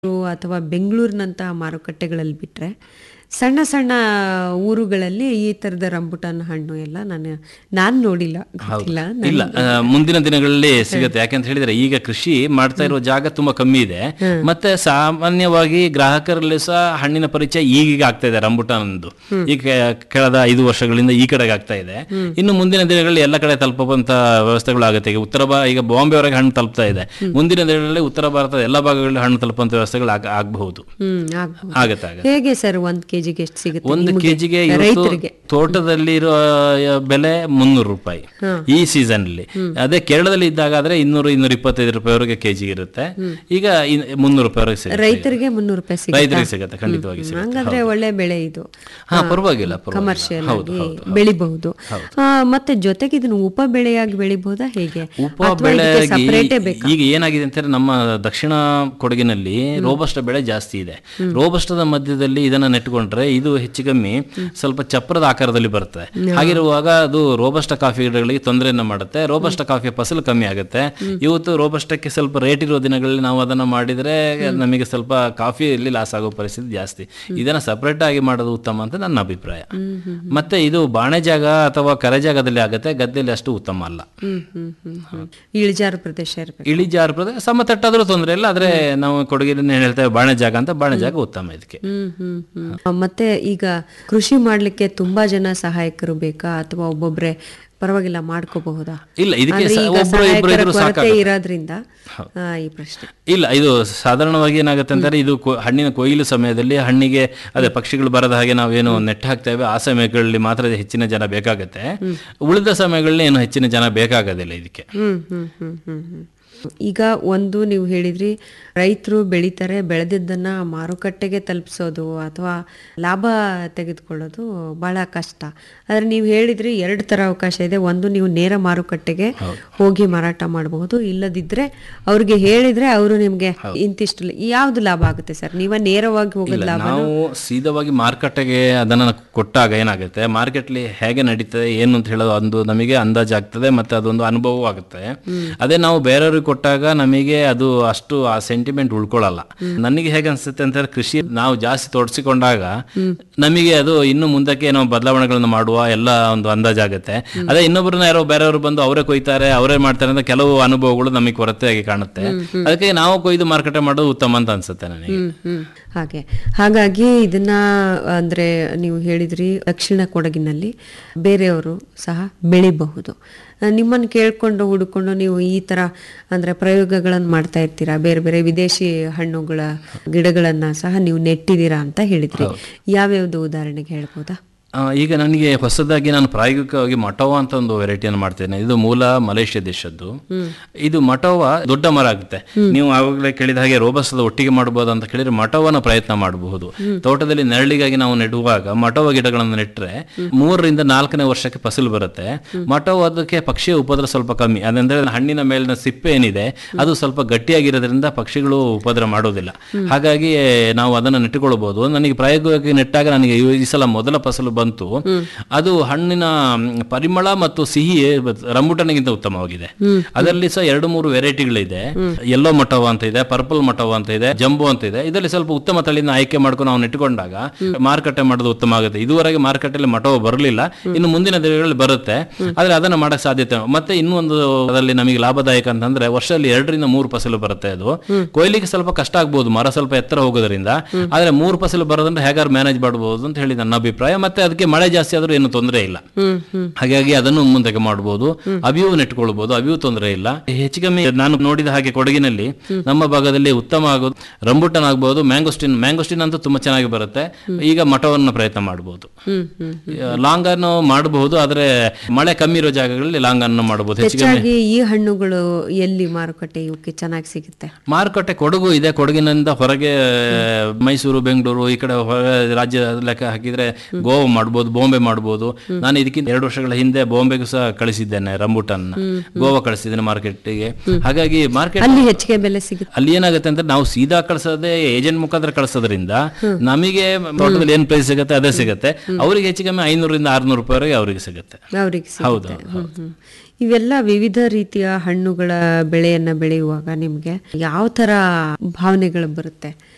ಅಥವಾ ಬೆಂಗಳೂರಿನಂತಹ ಮಾರುಕಟ್ಟೆಗಳಲ್ಲಿ ಬಿಟ್ರೆ ಸಣ್ಣ ಸಣ್ಣ ಊರುಗಳಲ್ಲಿ ಈ ತರದ ರಂಬುಟಾನ್ ಹಣ್ಣು ಎಲ್ಲ ನಾನು ನಾನ್ ನೋಡಿಲ್ಲ ಗೊತ್ತಿಲ್ಲ ಇಲ್ಲ ಆ, ಮುಂದಿನ ದಿನಗಳಲ್ಲಿ ಸಿಗುತ್ತೆ ಯಾಕಂತ ಹೇಳಿದ್ರೆ ಈಗ ಕೃಷಿ ಮಾಡ್ತಾ ಇರುವ ಜಾಗ ತುಂಬಾ ಕಮ್ಮಿ ಇದೆ ಮತ್ತೆ ಸಾಮಾನ್ಯವಾಗಿ ಗ್ರಾಹಕರಲ್ಲಿ ಸಹ ಹಣ್ಣಿನ ಪರಿಚಯ ಈಗೀಗ ಆಗ್ತಾ ಇದೆ ರಂಬುಟಾನಂದು ಈಗ ಕಳೆದ ಐದು ವರ್ಷಗಳಿಂದ ಈ ಕಡೆಗೆ ಆಗ್ತಾ ಇದೆ ಇನ್ನು ಮುಂದಿನ ದಿನಗಳಲ್ಲಿ ಎಲ್ಲ ಕಡೆ ತಲುಪುವಂತ ವ್ಯವಸ್ಥೆಗಳು ಆಗುತ್ತೆ ಈಗ ಉತ್ತರ ಭಾ ಈಗ ಬಾಂಬೆವರೆಗೆ ಹಣ್ಣು ತಲುಪ್ತಾ ಇದೆ ಮುಂದಿನ ದಿನಗಳಲ್ಲಿ ಉತ್ತರ ಭಾರತದ ಎಲ್ಲ ಭಾಗಗಳಲ್ಲಿ ಹಣ್ಣು ತಲುಪುವಂತ ವ್ಯವಸ್ಥೆಗಳು ಆಗ- ಆಗಬಹುದು ಹ್ಮ್ ಆಗ್ಬೋದು ಆಗತ್ತೆ ಆಗತ್ತೆ ಹೇಗೆ ಸರ್ ಒಂದ್ ಕೆಜಿಗೆ ಎಷ್ಟು ಸಿಗುತ್ತೆ ಒಂದು ನಿಮ್ಗೆ? ಕೆಜಿಗೆ ರೈತರಿಗೆ ತೋಟದಲ್ಲಿ ಇರೋ ಬೆಲೆ ಮುನ್ನೂರು ರೂಪಾಯಿ ಈ ಸೀಸನ್ ಅಲ್ಲಿ ಅದೇ ಕೇರಳದಲ್ಲಿ ಇದ್ದಾಗ ಆದ್ರೆ ಇನ್ನೂರು ಇನ್ನೂರ ಇಪ್ಪತ್ತೈದು ರೂಪಾಯಿವರೆಗೆ ಕೆಜಿ ಇರುತ್ತೆ ಈಗ ಇನ್- ಮುನ್ನೂರು ರೂಪಾಯಿವರೆಗೆ ಸಿಗುತ್ತೆ ರೈತರಿಗೆ ಮುನ್ನೂರು ರೂಪಾಯಿ ಸಿಗುತ್ತೆ ರೈತರಿಗೆ ಸಿಗುತ್ತೆ ಖಂಡಿತವಾಗಿ ಸಿಗುತ್ತೆ ಹಂಗಾದ್ರೆ ಒಳ್ಳೆ ಬೆಳೆ ಇದು ಹಾ ಪರವಾಗಿಲ್ಲ ಪರವಾಗಿಲ್ಲ. ಕಮರ್ಷಿಯಲ್ ಹೌದು ಆಗಿ ಹೌದು ಬೆಳಿಬಹುದು ಆ, ಮತ್ತೆ ಜೊತೆಗೆ ಇದನ್ನು ಉಪ ಬೆಳೆಯಾಗಿ ಬೆಳಿಬಹುದಾ ಹೇಗೆ ಉಪ ಅಥವಾ ಇದಕ್ಕೆ ಬೆಳೆಯಾಗಿ ಸಪರೇಟೇ ಬೇಕಾ ಈಗ ಏನಾಗಿದೆ ಅಂತ ನಮ್ಮ ದಕ್ಷಿಣ ಕೊಡಗಿನಲ್ಲಿ ರೋಬಸ್ಟ ಬೆಳೆ ಜಾಸ್ತಿ ಇದೆ ರೋಬಸ್ಟದ ಮಧ್ಯದಲ್ಲಿ ಇದನ್ನ ನೆಟ್ಕೊಂಡ್ರೆ ಇದು ಹೆಚ್ಚು ಕಮ್ಮಿ ಸ್ವಲ್ಪ ಚಪ್ರದ ಆಕಾರದಲ್ಲಿ ಬರುತ್ತೆ ಹಾಗಿರುವಾಗ ಅದು ರೋಬಸ್ಟ ಕಾಫಿ ಗಿಡಗಳಿಗೆ ತೊಂದರೆಯನ್ನ ಮಾಡುತ್ತೆ ರೋಬಸ್ಟ ಕಾಫಿ ಫಸಲು ಕಮ್ಮಿ ಆಗುತ್ತೆ ಇವತ್ತು ರೋಬಸ್ಟಕ್ಕೆ ಸ್ವಲ್ಪ ರೇಟ್ ಇರೋ ದಿನಗಳಲ್ಲಿ ನಾವು ಅದನ್ನ ಮಾಡಿದ್ರೆ ನಮಗೆ ಸ್ವಲ್ಪ ಕಾಫಿಯಲ್ಲಿ ಲಾಸ್ ಆಗೋ ಪರಿಸ್ಥಿತಿ ಜಾಸ್ತಿ ಇದನ್ನ ಸಪರೇಟ್ ಆಗಿ ಮಾಡೋದು ಉತ್ತಮ ಅಂತ ನನ್ನ ಅಭಿಪ್ರಾಯ ಮತ್ತೆ ಇದು ಬಾಣೆ ಜಾಗ ಅಥವಾ ಕರೆ ಜಾಗದಲ್ಲಿ ಆಗುತ್ತೆ ಗದ್ದೆಯಲ್ಲಿ ಅಷ್ಟು ಉತ್ತಮ ಅಲ್ಲ ಹ್ಮ್ ಹ್ಮ್ ಹ್ಮ್ ಹ್ಮ್ ಇಳಿಜಾರು ಪ್ರದೇಶ ಇರ್ಬೇಕು ಇಳಿಜಾರು ಪ್ರದೇಶ ಸಮತಟ್ಟಾದ್ರೂ ತೊಂದರೆ ಇಲ್ಲ ಆದ್ರೆ ನಾವು ಕೊಡಗಿನ ಹೇಳ್ತೇವೆ ಬಾಣೆ ಜಾಗ ಅಂತ ಬಾಣೆ ಜಾಗ ಉತ್ತಮ ಇದಕ್ಕೆ ಹ್ಮ್ ಹ್ಮ್ ಹ್ಮ್ ಆ, ಮತ್ತೆ ಈಗ ಕೃಷಿ ಮಾಡ್ಲಿಕ್ಕೆ ತುಂಬಾ ಜನ ಸಹಾಯಕರು ಬೇಕಾ ಅಥವಾ ಒಬ್ಬೊಬ್ರೆ ಪರವಾಗಿಲ್ಲ ಮಾಡ್ಕೋಬಹುದಾ ಇಲ್ಲ ಇದಕ್ಕೆ ಅಂದ್ರೆ ಸ- ಈಗ ಒಬ್ರು ಇಬ್ರು ಸಹಾಯಕರ ಇದ್ರು ಕೊರತೆ ಸಾಕಾಗುತ್ತೆ ಇರೋದ್ರಿಂದ ಆ, ಈ ಪ್ರಶ್ನೆ ಇಲ್ಲ ಇದು ಸಾಧಾರಣವಾಗಿ ಏನಾಗುತ್ತೆ ಅಂತಾರೆ ಇದು ಕೊ- ಹಣ್ಣಿನ ಕೊಯ್ಲು ಸಮಯದಲ್ಲಿ ಹಣ್ಣಿಗೆ ಅದೇ ಪಕ್ಷಿಗಳು ಬರದ ಹಾಗೆ ನಾವೇನು ನೆಟ್ ಹಾಕ್ತೇವೆ ಆ ಸಮಯಗಳಲ್ಲಿ ಮಾತ್ರ ಹೆಚ್ಚಿನ ಜನ ಬೇಕಾಗತ್ತೆ ಉಳಿದ ಸಮಯಗಳಲ್ಲಿ ಏನು ಹೆಚ್ಚಿನ ಜನ ಬೇಕಾಗೋದಿಲ್ಲ ಇದಕ್ಕೆ ಹ್ಮ್ ಹ್ಮ್ ಹ್ಮ್ ಹ್ಮ್ ಹ್ಮ್ ಈಗ ಒಂದು ನೀವು ಹೇಳಿದ್ರಿ ರೈತರು ಬೆಳಿತಾರೆ ಬೆಳೆದಿದ್ದನ್ನ ಮಾರುಕಟ್ಟೆಗೆ ತಲುಪಿಸೋದು ಅಥವಾ ಲಾಭ ತೆಗೆದುಕೊಳ್ಳೋದು ಬಹಳ ಕಷ್ಟ ಆದ್ರೆ ನೀವು ಹೇಳಿದ್ರಿ ಎರಡು ತರ ಅವಕಾಶ ಇದೆ ಒಂದು ನೀವು ನೇರ ಮಾರುಕಟ್ಟೆಗೆ ಹೋಗಿ ಮಾರಾಟ ಮಾಡಬಹುದು ಇಲ್ಲದಿದ್ರೆ ಅವ್ರಿಗೆ ಹೇಳಿದ್ರೆ ಅವರು ನಿಮ್ಗೆ ಇಂತಿಷ್ಟು ಲ- ಯಾವ್ದು ಲಾಭ ಆಗುತ್ತೆ ಸರ್ ನೀವ ನೇರವಾಗಿ ಹೋಗೋದು ಲಾಭ ನಾವು ಸೀದವಾಗಿ ಮಾರುಕಟ್ಟೆಗೆ ಅದನ್ನ ಕೊಟ್ಟಾಗ ಏನಾಗುತ್ತೆ ಮಾರ್ಕೆಟ್ಲಿ ಹೇಗೆ ನಡೀತದೆ ಏನು ಅಂತ ಹೇಳೋದು ಒಂದು ನಮಗೆ ಅಂದಾಜಾಗ್ತದೆ ಮತ್ತೆ ಅದೊಂದು ಅನುಭವ ಆಗುತ್ತೆ ಅದೇ ನಾವು ಬೇರೆಯವ್ರಿಗೆ ಕೊಟ್ಟಾಗ ನಮಗೆ ಅದು ಅಷ್ಟು ಆ ಸೆಂಟಿಮೆಂಟ್ ಉಳ್ಕೊಳ್ಳಲ್ಲ ನನಗೆ ಹೇಗೆ ಅನ್ಸುತ್ತೆ ಅಂತ ಹೇಳಿದ್ರೆ ಕೃಷಿ ನಾವು ಜಾಸ್ತಿ ತೊಡಸಿಕೊಂಡಾಗ ನಮಗೆ ಅದು ಇನ್ನು ಮುಂದಕ್ಕೆ ನಾವು ಬದಲಾವಣೆಗಳನ್ನು ಮಾಡುವ ಎಲ್ಲ ಒಂದು ಅಂದಾಜಾಗುತ್ತೆ ಅದೇ ಇನ್ನೊಬ್ಬರನ್ನ ಯಾರೋ ಬೇರೆಯವರು ಬಂದು ಅವರೇ ಕೊಯ್ತಾರೆ ಅವರೇ ಮಾಡ್ತಾರೆ ಅಂತ ಕೆಲವು ಅನುಭವಗಳು ನಮಗೆ ಕೊರತೆಯಾಗಿ ಕಾಣುತ್ತೆ ಅದಕ್ಕೆ ನಾವು ಕೊಯ್ದು ಮಾರುಕಟ್ಟೆ ಮಾಡೋದು ಉತ್ತಮ ಅಂತ ಅನ್ಸುತ್ತೆ ನನಗೆ ಹ್ಮ್ ಹ್ಮ್ ಹಾಗೆ ಹಾಗಾಗಿ ಇದನ್ನ ಅಂದ್ರೆ ನೀವು ಹೇಳಿದ್ರಿ ದಕ್ಷಿಣ ಕೊಡಗಿನಲ್ಲಿ ಬೇರೆಯವರು ಸಹ ಬೆಳಿಬಹುದು ಆ, ನಿಮ್ಮನ್ನು ಕೇಳ್ಕೊಂಡು ಹುಡುಕೊಂಡು ನೀವು ಈ ತರ ಅಂದ್ರೆ ಪ್ರಯೋಗಗಳನ್ನು ಮಾಡ್ತಾ ಇರ್ತೀರಾ ಬೇರೆ ಬೇರೆ ವಿದೇಶಿ ಹಣ್ಣುಗಳ ಗಿಡಗಳನ್ನ ಸಹ ನೀವು ನೆಟ್ಟಿದ್ದೀರಾ ಅಂತ ಹೇಳಿದ್ರಿ ಯಾವ್ಯಾವ್ದು ಉದಾಹರಣೆಗೆ ಹೇಳ್ಬೋದಾ ಆ, ಈಗ ನನಗೆ ಹೊಸದಾಗಿ ನಾನು ಪ್ರಾಯೋಗಿಕವಾಗಿ ಮಟೋವಾ ಅಂತ ಒಂದು ವೆರೈಟಿಯನ್ನು ಮಾಡ್ತೇನೆ ಇದು ಮೂಲ ಮಲೇಷ್ಯಾ ದೇಶದ್ದು ಇದು ಮಟೋವಾ ದೊಡ್ಡ ಮರ ಆಗುತ್ತೆ ನೀವು ಆವಾಗಲೇ ಕೇಳಿದ ಹಾಗೆ ರೋಬಸ್ಟದ ಒಟ್ಟಿಗೆ ಮಾಡಬಹುದು ಅಂತ ಕೇಳಿದ್ರೆ ಮಟೋವನ ಪ್ರಯತ್ನ ಮಾಡಬಹುದು ತೋಟದಲ್ಲಿ ನೆರಳಿಗಾಗಿ ನಾವು ನೆಡುವಾಗ ಮಟೋವ ಗಿಡಗಳನ್ನು ನೆಟ್ಟರೆ ಮೂರರಿಂದ ನಾಲ್ಕನೇ ವರ್ಷಕ್ಕೆ ಫಸಲು ಬರುತ್ತೆ ಮಟೋವ ಅದಕ್ಕೆ ಪಕ್ಷಿಯ ಉಪದ್ರ ಸ್ವಲ್ಪ ಕಮ್ಮಿ ಅದಂದ್ರೆ ಹಣ್ಣಿನ ಮೇಲಿನ ಸಿಪ್ಪೆ ಏನಿದೆ ಅದು ಸ್ವಲ್ಪ ಗಟ್ಟಿಯಾಗಿರೋದ್ರಿಂದ ಪಕ್ಷಿಗಳು ಉಪದ್ರ ಮಾಡೋದಿಲ್ಲ ಹಾಗಾಗಿ ನಾವು ಅದನ್ನು ನೆಟ್ಟುಕೊಳ್ಬಹುದು ನನಗೆ ಪ್ರಾಯೋಗಿಕವಾಗಿ ನೆಟ್ಟಾಗ ನನಗೆ ಈ- ಈ ಸಲ ಮೊದಲ ಫಸಲು ಬಂತು ಅದು ಹಣ್ಣಿನ ಮ್, ಪರಿಮಳ ಮತ್ತು ಸಿಹಿ ರಂಬುಟನಿಗಿಂತ ಉತ್ತಮವಾಗಿದೆ ಅದರಲ್ಲಿ ಸಹ ಎರಡು ಮೂರು ವೆರೈಟಿಗಳಿದೆ ಯೆಲ್ಲೋ ಮಟವ ಅಂತ ಇದೆ ಪರ್ಪಲ್ ಮಟವ ಅಂತ ಇದೆ ಜಂಬೋ ಅಂತ ಇದೆ ಇದರಲ್ಲಿ ಸ್ವಲ್ಪ ಉತ್ತಮ ತಳಿನ ಆಯ್ಕೆ ಮಾಡ್ಕೊಂಡು ನಾವು ನೆಟ್ಟುಕೊಂಡಾಗ ಮಾರುಕಟ್ಟೆ ಮಾಡೋದು ಉತ್ತಮ ಆಗುತ್ತೆ ಇದುವರೆಗೆ ಮಾರುಕಟ್ಟೆಯಲ್ಲಿ ಮಟವ ಬರಲಿಲ್ಲ ಇನ್ನು ಮುಂದಿನ ದಿನಗಳಲ್ಲಿ ಬರುತ್ತೆ ಆದ್ರೆ ಅದನ್ನ ಮಾಡಕ್ ಸಾಧ್ಯತೆ ಮತ್ತೆ ಇನ್ನೂ ಒಂದು ಅದರಲ್ಲಿ ನಮಗೆ ಲಾಭದಾಯಕ ಅಂತಂದ್ರೆ ವರ್ಷದಲ್ಲಿ ಎರಡರಿಂದ ಮೂರು ಫಸಲು ಬರುತ್ತೆ ಅದು ಕೊಯ್ಲಿಗೆ ಸ್ವಲ್ಪ ಕಷ್ಟ ಆಗ್ಬೋದು ಮರ ಸ್ವಲ್ಪ ಎತ್ತರ ಹೋಗೋದ್ರಿಂದ ಆದ್ರೆ ಮೂರು ಫಸಲು ಬರೋದಂದ್ರೆ ಹೇಗಾರು ಮ್ಯಾನೇಜ್ ಮಾಡಬಹುದು ಅಂತ ಹೇಳಿ ನನ್ನ ಅಭಿಪ್ರಾಯ ಮತ್ತೆ ಅದಕ್ಕೆ ಮಳೆ ಜಾಸ್ತಿ ಆದ್ರೂ ಏನು ತೊಂದರೆ ಇಲ್ಲ ಹ್ಮ್ ಹ್ಮ್ ಹಾಗಾಗಿ ಅದನ್ನು ಮುಂದಕ್ಕೆ ಮಾಡಬಹುದು ಅವಿಯೂ ನೆಟ್ಕೊಳ್ಬಹುದು ಅವಿಯೂ ತೊಂದರೆ ಇಲ್ಲ ಹೆಚ್ಚು ಕಮ್ಮಿ ನಾನು ನೋಡಿದ ಹಾಗೆ ಕೊಡಗಿನಲ್ಲಿ ನಮ್ಮ ಭಾಗದಲ್ಲಿ ಉತ್ತಮ ಆಗೋದು ರಂಬುಟನ್ ಆಗ್ಬಹುದು ಮ್ಯಾಂಗೋಸ್ಟಿನ್ ಮ್ಯಾಂಗೋಸ್ಟಿನ್ ಅಂತೂ ತುಂಬಾ ಚೆನ್ನಾಗಿ ಬರುತ್ತೆ ಈಗ ಮಠವನ್ನು ಪ್ರಯತ್ನ ಮಾಡಬಹುದು ಹ್ಮ್ ಹ್ಮ್ ಲಾಂಗ್ ಅನ್ನು ಮಾಡಬಹುದು ಆದ್ರೆ ಮಳೆ ಕಮ್ಮಿ ಇರೋ ಜಾಗಗಳಲ್ಲಿ ಲಾಂಗ್ ಅನ್ನು ಮಾಡಬಹುದು ಹೆಚ್ಚು ಕಮ್ಮಿ ಹೆಚ್ಚಾಗಿ ಈ ಹಣ್ಣುಗಳು ಎಲ್ಲಿ ಮಾರುಕಟ್ಟೆ ಇವಕ್ಕೆ ಚೆನ್ನಾಗಿ ಸಿಗುತ್ತೆ ಮಾರುಕಟ್ಟೆ ಕೊಡಗು ಇದೆ ಕೊಡಗಿನಿಂದ ಹೊರಗೆ ಮೈಸೂರು ಬೆಂಗಳೂರು ಈ ಕಡೆ ಹೊರ ರಾಜ್ಯ ಲೆಕ್ಕ ಹಾಕಿದ್ರೆ ಗೋವಾ ಮಾಡ್ಬೋದು ಬಾಂಬೆ ಮಾಡ್ಬೋದು ನಾನು ಇದಕ್ಕಿಂತ ಎರಡು ವರ್ಷಗಳ ಹಿಂದೆ ಬಾಂಬೆಗೂ ಸಹ ಕಳಿಸಿದ್ದೇನೆ ರಂಬುಟನ್ ಗೋವಾ ಕಳಿಸಿದ್ದೇನೆ ಮಾರ್ಕೆಟ್ಗೆ ಹಾಗಾಗಿ ಮಾರ್ಕೆಟ್ ಅಲ್ಲಿ ಹೆಚ್ಚಿಗೆ ಬೆಲೆ ಸಿಗುತ್ತೆ ಅಲ್ಲಿ ಏನಾಗುತ್ತೆ ಅಂದ್ರೆ ನಾವು ಸೀದಾ ಕಳ್ಸೋದೇ ಏಜೆಂಟ್ ಮುಖಾಂತರ ಕಳ್ಸೋದ್ರಿಂದ ನಮಗೆ ತೋಟದಲ್ಲಿ ಏನ್ ಪ್ರೈಸ್ ಸಿಗುತ್ತೆ ಅದೇ ಸಿಗುತ್ತೆ ಅವರಿಗೆ ಹೆಚ್ಚು ಕಮ್ಮಿ ಐನೂರಿಂದ ಆರ್ನೂರು ರೂಪಾಯಿವರೆಗೆ ಅವರಿಗೆ ಸಿಗುತ್ತೆ ಅವ್ರಿಗೆ ಹೌದು ಸಿಗುತ್ತೆ ಹ್ಮ್, ಹ್ಮ್. ಇವೆಲ್ಲ ವಿವಿಧ ರೀತಿಯ ಹಣ್ಣುಗಳ ಬೆಳೆಯನ್ನ ಬೆಳೆಯುವಾಗ ನಿಮ್ಗೆ ಯಾವ ತರ ಭಾವನೆಗಳು ಬರುತ್ತೆ